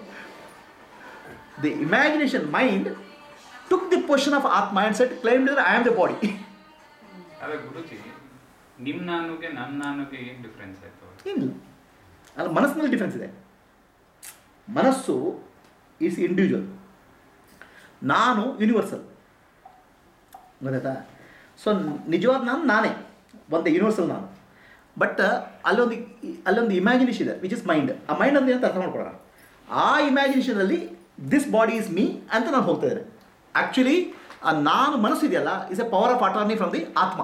the imagination mind took the position of ಆತ್ಮ and set claim I am the body ಅದೇ ಗುರುಜಿ ನಿಮ್ ನಾನುಗೆ ನನ್ನ ನಾನುಗೆ ಏನ್ ಡಿಫ್ರೆನ್ಸ್ ಆಯ್ತು ಏನಿಲ್ಲ ಅಲ್ಲಿ ಮನಸ್ಸಿನಲ್ಲಿ ಡಿಫ್ರೆನ್ಸ್ ಇದೆ ಮನಸ್ಸು ಈಸ್ ಇಂಡಿವಿಜುವಲ್ ನಾನು ಯೂನಿವರ್ಸಲ್ ಗೊತ್ತಾಯ್ತಾ ಸೊ ನಿಜವಾದ ನಾನು ನಾನೇ ಒಂದೇ ಯೂನಿವರ್ಸಲ್ ನಾನು ಬಟ್ ಅಲ್ಲೊಂದು ಅಲ್ಲೊಂದು ಇಮ್ಯಾಜಿನೇಷನ್ ಇದೆ ವಿಚ್ ಇಸ್ ಮೈಂಡ್ ಆ ಮೈಂಡ್ ಅಂದ್ರೆ ಅಂತ ಅರ್ಥ ಮಾಡ್ಕೊಳ್ಳೋಣ ಆ ಇಮ್ಯಾಜಿನೇಷನಲ್ಲಿ ದಿಸ್ ಬಾಡಿ ಇಸ್ ಮೀ ಅಂತ ನಾನು ಹೋಗ್ತಾ ಇದ್ದೇನೆ ಆ್ಯಕ್ಚುಲಿ ಆ ನಾನು ಮನಸ್ಸು ಇದೆಯಲ್ಲ is a power of attorney from the ಆತ್ಮ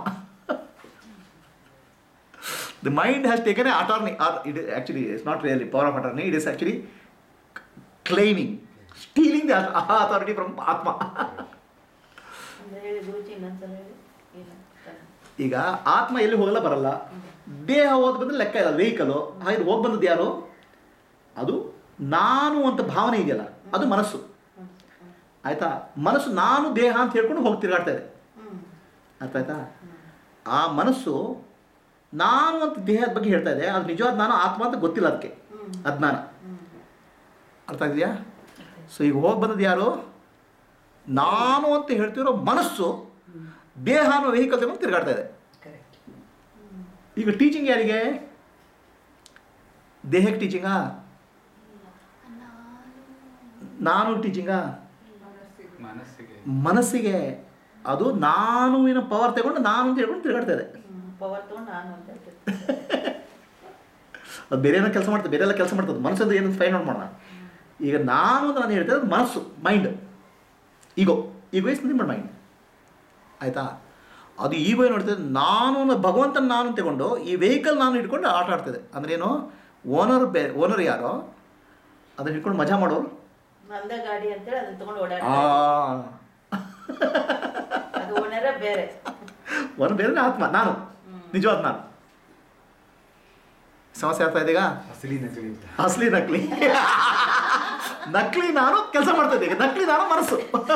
the mind has taken an attorney or it is actually it's not really power of attorney it is actually claiming stealing the authority from atma ಅಂದ್ರೆ ಹೇಳಿ ಗುರುಜಿ ಇನ್ನೊಂದ್ಸಲ ಹೇಳಿ ಏನು ಈಗ ಆತ್ಮ ಎಲ್ಲಿ ಹೋಗಲ್ಲ ಬರಲ್ಲ ದೇಹ ಹೋದ್ ಬಂದ್ರೆ ಲೆಕ್ಕ ಇಲ್ಲ ವೆಹಿಕಲು ಹಾಗೆ ಹೋಗಿ ಬಂದದ್ದು ಯಾರು ಅದು ನಾನು ಅಂತ ಭಾವನೆ ಇದೆಯಲ್ಲ ಅದು ಮನಸ್ಸು ಆಯ್ತಾ ಮನಸ್ಸು ನಾನು ದೇಹ ಅಂತ ಹೇಳ್ಕೊಂಡು ಹೋಗಿ ತಿರುಗಾಡ್ತಾ ಇದೆ ಹ್ಮ್ ಅರ್ಥ ಆಯ್ತಾ ಆ ಮನಸ್ಸು ನಾನು ಅಂತ ದೇಹದ ಬಗ್ಗೆ ಹೇಳ್ತಾ ಇದೆ ಅದು ನಿಜವಾದ ನಾನು ಆತ್ಮ ಅಂತ ಗೊತ್ತಿಲ್ಲ ಅದಕ್ಕೆ ಹ್ಮ್. ಅಜ್ಞಾನ ಹ್ಮ್ ಅರ್ಥ ಆಗಿದೆಯಾ ಸೊ ಈಗ ಹೋಗಿ ಬಂದದ್ದು ಯಾರು ನಾನು ಅಂತ ಹೇಳ್ತಿರೋ ಮನಸ್ಸು ದೇಹ ಅನ್ನೋ ವೆಹಿಕಲ್ ತಗೊಂಡು ತಿರುಗಾಡ್ತಾ ಇದೆ Correct. ಈಗ ಟೀಚಿಂಗ್ ಯಾರಿಗೆ ದೇಹಕ್ಕೆ ಟೀಚಿಂಗಾ ನಾನು ಟೀಚಿಂಗಾ ಮನಸ್ಸಿಗೆ ಮನಸ್ಸಿಗೆ ಅದು ನಾನು ಏನೋ ಪವರ್ ತಗೊಂಡು ನಾನು ಅಂತ ಹೇಳ್ಕೊಂಡು ತಿರುಗಾಡ್ತಾ ಇದೆ ಪವರ್ ತಗೊಂಡು ನಾನು ಅಂತ ಹೇಳ್ತಿರ್ತೀನಿ ಅದು ಬೇರೆ ಏನೋ ಕೆಲಸ ಮಾಡ್ತದೆ ಬೇರೆ ಎಲ್ಲ ಕೆಲಸ ಮಾಡ್ತದೆ ಮನಸ್ಸಂದ್ರೆ ಏನಂತ ಫೈನ್ ಔಟ್ ಮಾಡೋಣ ಈಗ ನಾನು ಅಂತ ನಾನು ಹೇಳ್ತಾ ಇರೋದು ಮನಸ್ಸು ಮೈಂಡ್ ಈಗೋ ಈಗೋ ಇಸ್ ನಿಮ್ಮ ಮೈಂಡ್ ಆಯಿತಾ ಅದು ಈಗೋ ಏನು ಮಾಡ್ತದೆ ನಾನು ಅನ್ನೋ ಭಗವಂತನ ನಾನು ತಗೊಂಡು ಈ ವೆಹಿಕಲ್ ನಾನು ಇಟ್ಕೊಂಡು ಆಟ ಆಡ್ತದೆ ಅಂದ್ರೆ ಏನು ಓನರ್ ಬೇ ಓನರ್ ಯಾರೋ ಅದನ್ನ ಹಿಡ್ಕೊಂಡು ಮಜಾ ಮಾಡೋರು ನಂದ ಗಾಡಿ ಅಂತೇಳಿ ಅದನ್ನ ತಗೊಂಡು ಓಡಾಡ ಆ ಅದು ಓನರ ಬೇರೆ ಓನರ್ ಬೇರೆ ಆತ್ಮ ನಾನು ನಿಜವಾದ ನಾನು ಸಮಸ್ಯೆ ಆಗ್ತಾ ಇದೆ ಈಗ ಅಸಲಿ ನಕಲಿ ಅಂತ ಅಸಲಿ ನಕಲಿ ನಕಲಿ ನಾನು ಕೆಲಸ ಮಾಡ್ತಾ ಇದ್ದೆ ಈಗ ನಕಲಿ ನಾನು ಮನಸ್ಸು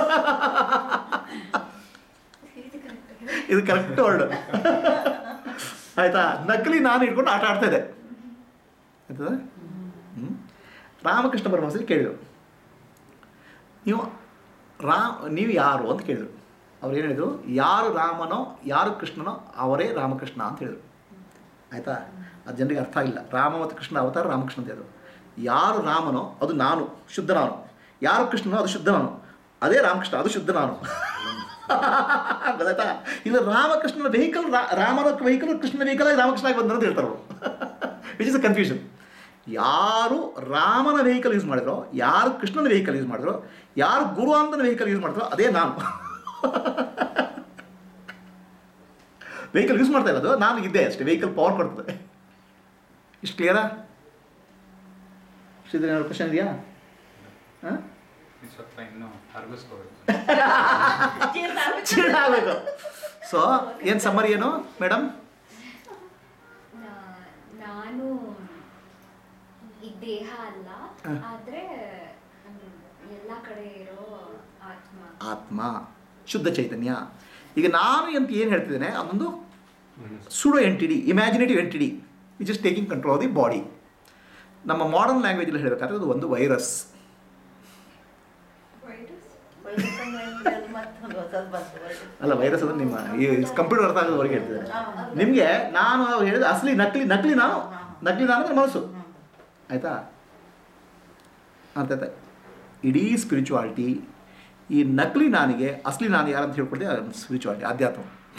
ಇದು ಕರೆಕ್ಟ್ ವರ್ಡ್ ಆಯ್ತಾ ನಕಲಿ ನಾನು ಇಟ್ಕೊಂಡು ಆಟ ಆಡ್ತಾ ಇದ್ದೆ ಆಯ್ತದ ಹ್ಞೂ ರಾಮಕೃಷ್ಣ ಪರಮಹಂಸರು ಕೇಳಿದರು ನೀವು ರಾಮ್ ನೀವು ಯಾರು ಅಂತ ಕೇಳಿದರು ಅವ್ರು ಏನು ಹೇಳಿದರು ಯಾರು ರಾಮನೋ ಯಾರು ಕೃಷ್ಣನೋ ಅವರೇ ರಾಮಕೃಷ್ಣ ಅಂತ ಹೇಳಿದರು ಆಯಿತಾ ಅದು ಜನರಿಗೆ ಅರ್ಥ ಆಗಿಲ್ಲ ರಾಮ ಮತ್ತು ಕೃಷ್ಣ ಅವತಾರ ರಾಮಕೃಷ್ಣ ಅಂತ ಹೇಳಿದ್ರು ಯಾರು ರಾಮನೋ ಅದು ನಾನು ಶುದ್ಧ ನಾನು ಯಾರು ಕೃಷ್ಣನೋ ಅದು ಶುದ್ಧ ನಾನು ಅದೇ ರಾಮಕೃಷ್ಣ ಅದು ಶುದ್ಧ ನಾನು ಗೊತ್ತಾಯ್ತಾ ಇಲ್ಲ ರಾಮಕೃಷ್ಣನ ವೆಹಿಕಲ್ ರಾಮನ ವೆಹಿಕಲ್ ಕೃಷ್ಣನ ವೆಹಿಕಲ್ ಆಗಿ ರಾಮಕೃಷ್ಣ ಆಗಿ ಬಂದ ಅಂತ ಹೇಳ್ತಾರೆ ಅವರು ವಿಚ್ ಇಸ್ ಅ ಕನ್ಫ್ಯೂಷನ್ ಯಾರು ರಾಮನ ವೆಹಿಕಲ್ ಯೂಸ್ ಮಾಡಿದ್ರೋ ಯಾರು ಕೃಷ್ಣನ ವೆಹಿಕಲ್ ಯೂಸ್ ಮಾಡಿದ್ರೋ ಯಾರು ಗುರು ಅಂತನ ವೆಹಿಕಲ್ ಯೂಸ್ ಮಾಡಿದ್ರೋ ಅದೇ ನಾನು ವೆಹಿಕಲ್ ಯೂಸ್ ಮಾಡ್ತಾ ಇರೋದು ನಾನು ಇದ್ದೆ ಅಷ್ಟೇ ವೆಹಿಕಲ್ ಪವರ್ ಕೊಡ್ತದೆ ಇಷ್ಟು ಕ್ಲಿಯರಾ ಶ್ರೀಧರ್ ಏನಾದ್ರು ಕ್ವಶನ್ ಇದೆಯಾ ಹಾಂ ಇದು ಸ್ವಲ್ಪ ಇನ್ನೂ ಅರ್ಗಿಸ್ಕೋಬೇಕು ಆಗಬೇಕು ಸೊ ಏನು ಸಮ್ಮರಿ ಏನು ಮೇಡಮ್ ನಾ- ನಾನು ಈ ದೇಹ ಅಲ್ಲ ಹ. ಆದ್ರೆ ಹ್ಮ್, ಎಲ್ಲ ಕಡೆ ಇರೋ ಆತ್ಮ ಆತ್ಮ ಶುದ್ಧ ಚೈತನ್ಯ ಈಗ ನಾನು ಅಂತ ಏನು ಹೇಳ್ತಿದ್ದೇನೆ ಅದೊಂದು pseudo entity imaginative entity which is taking control of the body ನಮ್ಮ ಮಾಡರ್ನ್ ಲ್ಯಾಂಗ್ವೇಜಲ್ಲಿ ಹೇಳಬೇಕಾದ್ರೆ ಅದು ಒಂದು ವೈರಸ್ ವೈದ್ಯಕೀಯ ಮತ್ತೊಂದು ಹೊಸದು ಬಂತು word. ಅಲ್ಲ ವೈರಸ್ ಅಂದ್ರೆ ನಿಮ್ಮ ಈ ಕಂಪ್ಯೂಟರ್ ಅರ್ಥ ಆಗೋದು ಹೊರಗೆ ಹೇಳ್ತಿದ್ದಾರೆ ಹಾ, ಹಾ. ನಿಮಗೆ ನಾನು ಅವ್ರು ಹೇಳಿದ ಅಸಲಿ ನಕಲಿ ನಕಲಿ ನಾನು ಹಾ. ನಕಲಿ ನಾನು ಅಂದ್ರೆ ಮನಸ್ಸು ಹ್ಮ್. ಆಯಿತಾ ಅರ್ಥಾಯ್ತಾ ಇಡೀ ಸ್ಪಿರಿಚುವಾಲಿಟಿ ಈ ನಕಲಿ ನಾನಿಗೆ ಅಸಲಿ ನಾನು ಯಾರಂತ ಹೇಳ್ಕೊಡ್ತೀವಿ ಸ್ಪಿರಿಚುವಾಲಿಟಿ ಆಧ್ಯಾತ್ಮ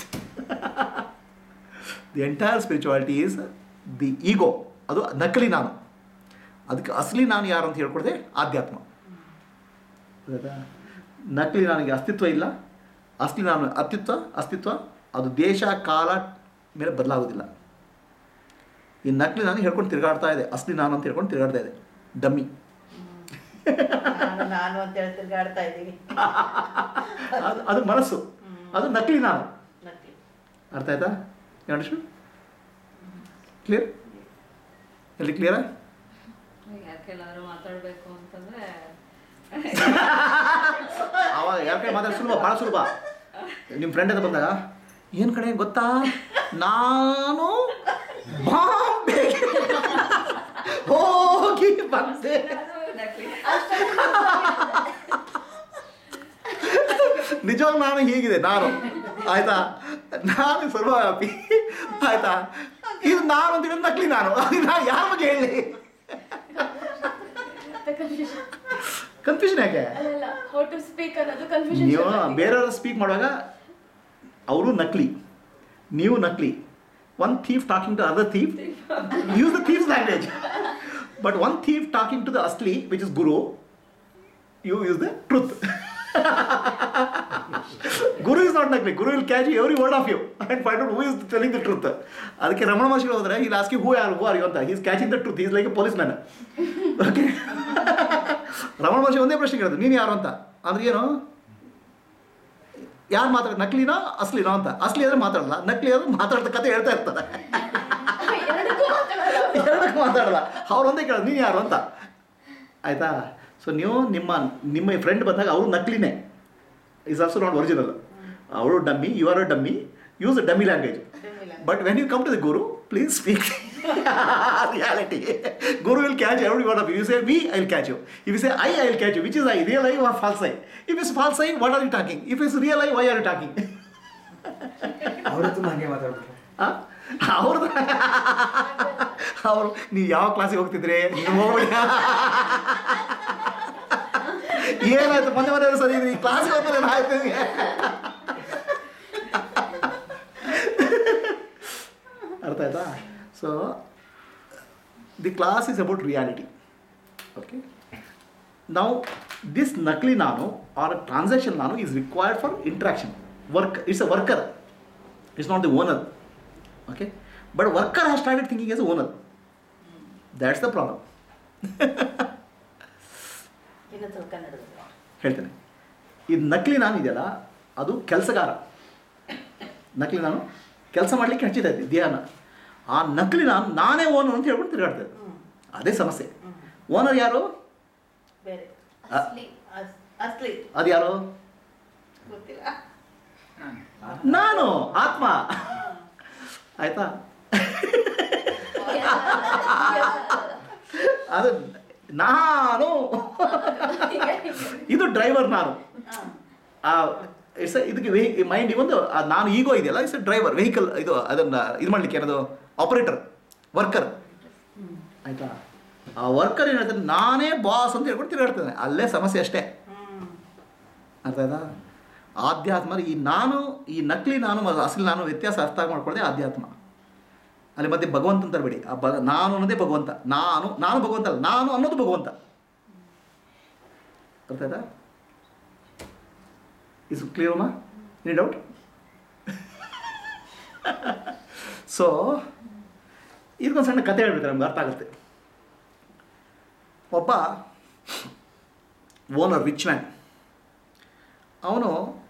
the entire spirituality is the ego ಅದು ನಕಲಿ ನಾನು ಅದಕ್ಕೆ ಅಸಲಿ ನಾನು ಯಾರು ಅಂತ ಹೇಳ್ಕೊಡ್ದೆ ಆಧ್ಯಾತ್ಮ ಗೊತ್ತಾಯ್ತಾ ನಕಲಿ ನನಗೆ ಅಸ್ತಿತ್ವ ಇಲ್ಲ ಅಸಲಿ ನಾನು ಅಸ್ತಿತ್ವ ಅಸ್ತಿತ್ವ ಅದು ದೇಶ ಕಾಲ ಮೇಲೆ ಬದಲಾಗೋದಿಲ್ಲ ಈ ನಕಲಿ ನಾನು ಹೇಳ್ಕೊಂಡು ತಿರುಗಾಡ್ತಾ ಇದೆ ಅಸಲಿ ನಾನು ಅಂತ ಹೇಳ್ಕೊಂಡು ತಿರುಗಾಡ್ತಾ ಇದೆ ಡಮ್ಮಿ ಹಾ, ನಾನು ಅಂತ ಹೇಳಿ ತಿರ್ಗಾಡ್ತಾ ಇದ್ದೀವಿ ಅದು ಅದು ಮನಸ್ಸು ಅದು ನಕಲಿ ನಾನು ನಕ್ಲಿ ಅರ್ಥ ಆಯ್ತಾ ಅಂಡರ್ಸ್ಟುಡ್ ಕ್ಲಿಯರ್ ಎಲ್ಲಿ ಕ್ಲಿಯರಾ ಯಾಕೆಲ್ಲಾರು ಮಾತಾಡ್ಬೇಕು ಅಂತಂದ್ರೆ ಅವಾಗ ಯಾಕೆ ಮಾತಾಡ ಸುಲಭ ಭಾಳ ಸುಲಭ ನಿಮ್ಮ ಫ್ರೆಂಡ್ ಅಂತ ಬಂದಾಗ ಏನು ಕಡೆ ಗೊತ್ತಾ ನಾನು ಬಾಂಬೆಗೆ ಹೋಗಿ ಬಂದೆ ನಿಜವಾಗ ನಾನು ಹೀಗಿದೆ ನಾನು ಆಯ್ತಾ ನಾನು ಸರ್ವವ್ಯಾಪಿ ಆಯ್ತಾ ಇದು ನಾನು ಅಂತ ಹೇಳಿದ್ರೆ ನಕಲಿ ನಾನು ನಾನು ಯಾರ ಬಗ್ಗೆ ಹೇಳಿ ಕನ್ಫ್ಯೂಷನ್ ಯಾಕೆ ಅಲ್ಲಲ್ಲ ಹೌ ಟು ಸ್ಪೀಕ್ ಅನ್ನೋದು ಕನ್ಫ್ಯೂಷನ್ ನೀವು ಬೇರೆಯವರು ಸ್ಪೀಕ್ ಮಾಡುವಾಗ ಅವರು ನಕಲಿ ನೀವು ನಕಲಿ one thief talking to other thief use the thief's language but one thief talking to the ಅಸ್ಲಿ which is guru you use the truth guru is not ನಕಲಿ guru will catch every word of you and find out who is telling the truth ಅದಕ್ಕೆ ರಮಣ ಮಹರ್ಷಿಗಳು ಹೋದ್ರೆ ಈ ಲಾಸ್ಟ್ಗೆ who ಯಾರು who are you ಅಂತ is catching the truth is like a policeman okay Ramana Maharshi ಒಂದೇ ಪ್ರಶ್ನೆ ಕೇಳಿದ್ರು ನೀನು ಯಾರು ಅಂತ ಅಂದ್ರೆ ಏನು ಯಾರು ಮಾತಾಡ ನಕಲಿನೋ ಅಸ್ಲಿನೋ ಅಂತ ಅಸ್ಲಿ ಆದ್ರೆ ಮಾತಾಡಲ್ಲ ನಕಲಿ ಆದ್ರೆ ಮಾತಾಡ್ತಾ ಕತೆ ಹೇಳ್ತಾ ಇರ್ತಾರೆ ಎರಡಕ್ಕೂ ಮಾತಾಡಲ್ಲ ಅವ್ರು. ಎರಡಕ್ಕೂ ಮಾತಾಡಲ್ಲ ಅವ್ರು ಒಂದೇ ಕೇಳೋದು ನೀನು ಯಾರು ಅಂತ ಆಯ್ತಾ ಸೊ ನೀವು ನಿಮ್ಮ ನಿಮ್ಮ ಫ್ರೆಂಡ್ ಬಂದಾಗ ಅವರು ನಕಲಿನೇ ಇಸ್ ಆಲ್ಸೋ ನಾಟ್ ಒರಿಜಿನಲ್ ಅವರು dummy you are a dummy use a dummy language but when you come to the guru please speak reality guru will catch every word of you say we I will catch you if you say I I will catch you which is I real I are false I if is false I what are you talking if is real I Y are you talking ಅವ್ರ ಹತ್ರ ಹಂಗೆ ಮಾತಾಡ್ಬಿಟ್ರೆ ಅವ್ರದ್ದು ಅವರು ನೀವು ಯಾವ ಕ್ಲಾಸಿಗೆ ಹೋಗ್ತಿದ್ರಿ ನೀವು ಹೋಗ್ಬೇಡಿ ಏನಾಯ್ತು ಮೊನ್ನೆ ಮೊನ್ನೆ ಸರಿ ಇದ್ರಿ ಕ್ಲಾಸ್ಗೆ ಹೋಗ್ತಾರೆ ಆಯ್ತು ನಿಮ್ಗೆ? ಅರ್ಥ ಆಯ್ತಾ so the class is about reality okay ನಾವು ದಿಸ್ ನಕಲಿ ನಾನು ಆರ್ ಟ್ರಾನ್ಸಾಕ್ಷನ್ ನಾನು is required for interaction work it's a worker it's not the owner okay but worker has started thinking as a owner that's the problem ಇನ್ನೊಂದು ಸ್ವಲ್ಪ ಕನ್ನಡದಲ್ಲಿ ಹೇಳ್ತೇನೆ ಇದು ನಕಲಿ ನಾನು ಇದೆಯಲ್ಲ ಅದು ಕೆಲಸಗಾರ ನಕಲಿ ನಾನು ಕೆಲಸ ಮಾಡಲಿಕ್ಕೆ ಹಚ್ಚಿದ್ದೆ ದೇಹನ ಆ ನಕಲಿ ನಾನು ನಾನೇ ಓನರ್ ಅಂತ ಹೇಳ್ಬಿಟ್ಟು ತಿರುಗಾಡ್ತಾ ಇದ್ದೆ ಹ್ಮ್. ಅದೇ ಸಮಸ್ಯೆ ಓನರ್ ಯಾರು ಬೇರೆ ಅ- ಅಸ್ಲಿ. ಅಸ್- ಅಸ್ಲಿ ಅದು ಯಾರು ಗೊತ್ತಿಲ್ಲ ನಾನು ಆತ್ಮ ಆಯ್ತಾ ಅದು ನಾನು ಇದು ಡ್ರೈವರ್ ನಾನು ಆ ಇಟ್ಸ್ ಇದಕ್ಕೆ ವೆಹಿ ಮೈಂಡ್ ಒಂದು ಆ ನಾನು ಈಗೋ ಇದೆಯಲ್ಲ ಇಟ್ಸ್ ಡ್ರೈವರ್ ವೆಹಿಕಲ್ ಇದು ಅದನ್ನು ಇದು ಮಾಡಲಿಕ್ಕೆ ಏನದು ಆಪರೇಟರ್ ವರ್ಕರ್ ಆಯಿತಾ ಆ ವರ್ಕರ್ ಏನು ಹೇಳ್ತಾನೆ ನಾನೇ ಬಾಸ್ ಅಂತ ಹೇಳ್ಬಿಟ್ಟು ತಿರುಗಾಡ್ತಾನೆ ಅಲ್ಲೇ ಸಮಸ್ಯೆ ಅಷ್ಟೇ ಹ್ಮ್ ಅರ್ಥ ಆಯ್ತಾ ಆಧ್ಯಾತ್ಮ ಈ ನಾನು ಈ ನಕಲಿ ನಾನು ಮತ್ತು ಅಸಲಿ ನಾನು ವ್ಯತ್ಯಾಸ ಅರ್ಥ ಮಾಡ್ಕೊಳ್ಳೋದೇ ಆಧ್ಯಾತ್ಮ ಅಲ್ಲಿ ಮತ್ತೆ ಭಗವಂತ ಅಂತ ಬೇಡಿ ಆ ಭಗ ನಾನು ಅನ್ನೋದೇ ಭಗವಂತ ನಾನು ನಾನು ಭಗವಂತ ಅಲ್ಲ ನಾನು ಅನ್ನೋದು ಭಗವಂತ ಅರ್ಥ ಆಯ್ತಾ ಇಸ್ ಕ್ಲಿಯರ್ ಅಮ್ಮ ಎನಿ ಡೌಟ್ ಸೊ ಇದಕ್ಕೊಂದು ಸಣ್ಣ ಕತೆ ಹೇಳ್ಬೇಕು ನಮ್ಗೆ ಅರ್ಥ ಆಗುತ್ತೆ ಒಬ್ಬ ಓನರ್ ರಿಚ್ ಮ್ಯಾನ್ ಅವನು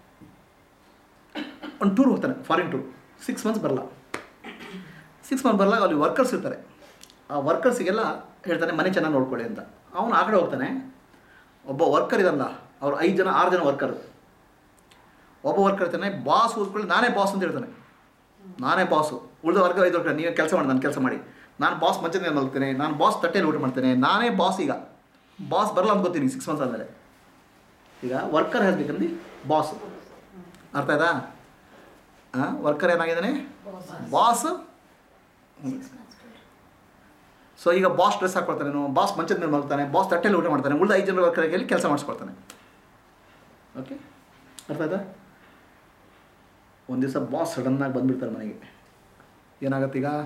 ಒಂದು ಟೂರ್ ಹೋಗ್ತಾನೆ ಫಾರಿನ್ ಟೂರ್ ಸಿಕ್ಸ್ ಮಂತ್ಸ್ ಬರಲ್ಲ ಸಿಕ್ಸ್ ಮಂತ್ ಬರಲ್ಲ ಅಲ್ಲಿ ವರ್ಕರ್ಸ್ ಇರ್ತಾರೆ ಆ ವರ್ಕರ್ಸಿಗೆಲ್ಲ ಹೇಳ್ತಾನೆ ಮನೆ ಚೆನ್ನಾಗಿ ನೋಡ್ಕೊಳ್ಳಿ ಅಂತ ಅವನು ಆ ಕಡೆ ಹೋಗ್ತಾನೆ ಒಬ್ಬ ವರ್ಕರ್ ಇದಲ್ಲ ಅವ್ರು ಐದು ಜನ ಆರು ಜನ ವರ್ಕರ್ ಒಬ್ಬ ವರ್ಕರ್ ಇರ್ತಾನೆ ಬಾಸ್ ಓದ್ಕೊಳ್ಳಿ ನಾನೇ ಬಾಸ್ ಅಂತ ಹೇಳ್ತಾನೆ ನಾನೇ ಬಾಸು ಉಳಿದ ವರ್ಗ ಐದು ವರ್ಕರ್ ನೀವೇ ಕೆಲಸ ಮಾಡಿ ನಾನು ಕೆಲಸ ಮಾಡಿ ನಾನು ಬಾಸ್ ಮಂಚದ ಮೇಲೆ ಮಲ್ಗ್ತೇನೆ ನಾನು ಬಾಸ್ ತಟ್ಟೆಯಲ್ಲಿ ಊಟ ಮಾಡ್ತೇನೆ ನಾನೇ ಬಾಸ್ ಈಗ ಬಾಸ್ ಬರಲ್ಲ ಅಂತ ಗೊತ್ತೀನಿ ಸಿಕ್ಸ್ ಮಂತ್ಸ್ ಆದಮೇಲೆ ಈಗ ವರ್ಕರ್ ಹೇಳ್ಬೇಕಂದು ಬಾಸ್ ಅರ್ಥ ಆಯ್ತಾ ಹಾಂ ವರ್ಕರ್ ಏನಾಗಿದ್ದಾನೆ ಬಾಸ್ ಸೊ ಈಗ ಬಾಸ್ ಡ್ರೆಸ್ ಹಾಕೊಳ್ತಾನೆ ಬಾಸ್ ಮಂಚದ ಮೇಲೆ ಮಲ್ತಾನೆ ಬಾಸ್ ತಟ್ಟೆಯಲ್ಲಿ ಊಟ ಮಾಡ್ತಾನೆ ಉಳಿದ ಐದು ಜನ ವರ್ಕರ್ ಕೈಯಲ್ಲಿ ಕೆಲಸ ಮಾಡಿಸ್ಕೊಳ್ತಾನೆ ಓಕೆ ಅರ್ಥ ಆಯ್ತಾ ಒಂದು ದಿವಸ ಬಾಸ್ ಸಡನ್ನಾಗಿ ಬಂದುಬಿಡ್ತಾರೆ ಮನೆಗೆ ಏನಾಗತ್ತೆ ಈಗ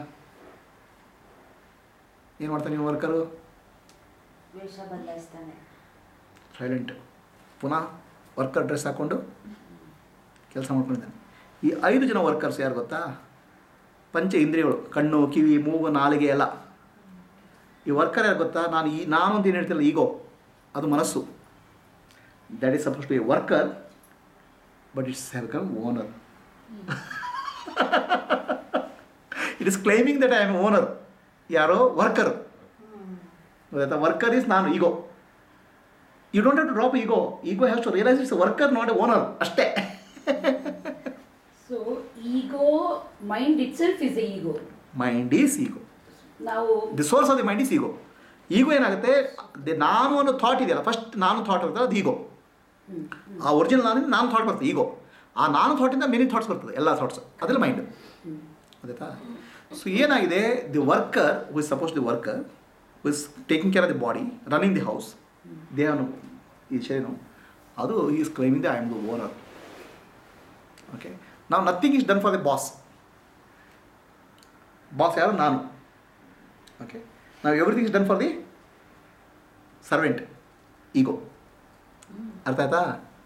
ಏನು ಮಾಡ್ತಾನೆ ನೀವು ವರ್ಕರು ವೇಷ ಬದಲಾಯಿಸ್ತಾನೆ ಸೈಲೆಂಟ್ ಪುನಃ ವರ್ಕರ್ ಡ್ರೆಸ್ ಹಾಕ್ಕೊಂಡು ಕೆಲಸ ಮಾಡ್ಕೊಂಡಿದ್ದಾನೆ ಈ ಐದು ಜನ ವರ್ಕರ್ಸ್ ಯಾರು ಗೊತ್ತಾ ಪಂಚ ಇಂದ್ರಿಯಗಳು ಕಣ್ಣು ಕಿವಿ ಮೂಗು ನಾಲಿಗೆ ಎಲ್ಲ ಈ ವರ್ಕರ್ ಯಾರು ಗೊತ್ತಾ ನಾನು ಈ ನಾನು ಅಂತ ಏನು ಹೇಳ್ತಿಲ್ಲ ಈಗೋ ಅದು ಮನಸ್ಸು that is supposed to be a worker, but it's has become owner. it is claiming that I am owner. ಯಾರೋ ವರ್ಕರ್ ಗೊತ್ತಾಯ್ತಾ ವರ್ಕರ್ ಇಸ್ ನಾನು ego you don't have to drop ego ego has to realise it's worker not a owner ಅಷ್ಟೇ so ego mind itself is a ego mind is ego ನಾವು the source of the mind is ego ego ಏನಾಗುತ್ತೆ the ನಾನು ಅನ್ನೋ thought ಇದೆಯಲ್ಲ first ನಾನು thought ಇರ್ತದೆ ಅದು ಈಗೋ ಆ ಒರಿಜಿನಲ್ ನಾನು ನಾನು ಥಾಟ್ ಬರ್ತದೆ ಈಗೋ ಆ ನಾನು ಥಾಟಿಂದ ಮೆನಿ ಥಾಟ್ಸ್ ಬರ್ತದೆ ಎಲ್ಲ ಥಾಟ್ಸ್ ಅದೆಲ್ಲ ಮೈಂಡ್ ಗೊತ್ತಾಯ್ತಾ ಸೊ ಏನಾಗಿದೆ the worker who is suppose the worker who is taking care of the body running the house ದೇಹನು ಈ ಶರೀರನು ಅದು is claiming the I am the owner okay ನಾವು nothing is done for the boss boss ಯಾರು ನಾನು okay ನಾವು everything is done for the servant ego ಅರ್ಥ ಆಯ್ತಾ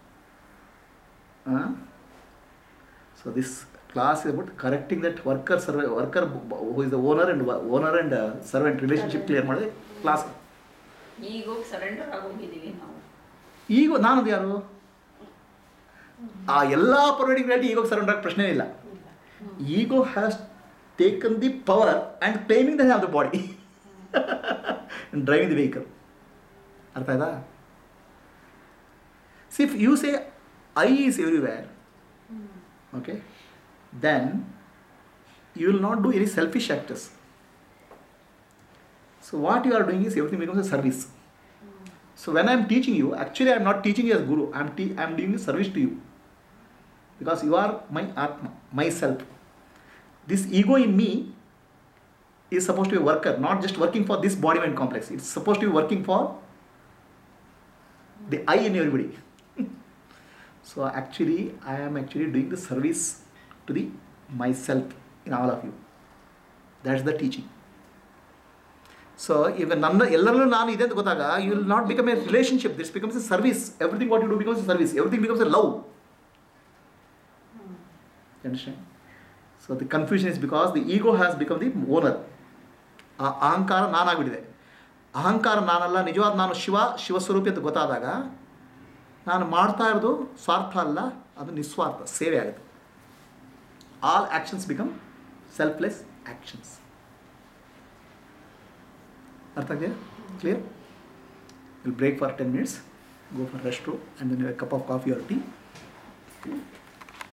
so this class is about correcting that worker serve worker who is the owner and owner and servant relationship clear ಮಾಡಿ class ಈಗ ಹೋಗಿ surrender ಆಗೋಗಿದ್ದೀವಿ ನಾವು ಈಗ ನಾನದು ಯಾರು ಆ ಎಲ್ಲ ಪರ್ವೈಡಿಂಗ್ ರಿಯಾಲಿಟಿ ಈಗೋ ಸರೆಂಡರ್ ಆಗಿ ಪ್ರಶ್ನೆ ಇಲ್ಲ ego has taken the power and claiming the have the body driving the vehicle ಅರ್ಥ ಆಯ್ತಾ if you say I is everywhere okay then you will not do any selfish acts so what you are doing is everything becomes a service so when i am teaching you actually i am not teaching you as guru i am te- i am doing a service to you because you are my atma myself this ego in me is supposed to be a worker not just working for this body mind complex it's supposed to be working for the i in everybody so actually, I am actually doing the service to the myself in all of you. That's the teaching. So ಈಗ ನನ್ನ ಎಲ್ಲರಲ್ಲೂ ನಾನು ಇದೆ ಅಂತ ಗೊತ್ತಾಗ you will not become a relationship this becomes a service everything what you do becomes a service everything becomes a love understand so the confusion is because the ego has become the owner ಆ ಅಹಂಕಾರ ನಾನಾಗ್ಬಿಟ್ಟಿದೆ ಅಹಂಕಾರ ನಾನಲ್ಲ ನಿಜವಾದ ನಾನು ಶಿವ ಶಿವಸ್ವರೂಪಿ ಅಂತ ಗೊತ್ತಾದಾಗ ನಾನು ಮಾಡ್ತಾ ಇರೋದು ಸ್ವಾರ್ಥ ಅಲ್ಲ ಅದು ನಿಸ್ವಾರ್ಥ ಸೇವೆ ಆಗುತ್ತೆ all actions become selfless actions ಅರ್ಥ ಆಗಿದೆಯಾ clear will break for ten minutes go for rest room and then cup of coffee or tea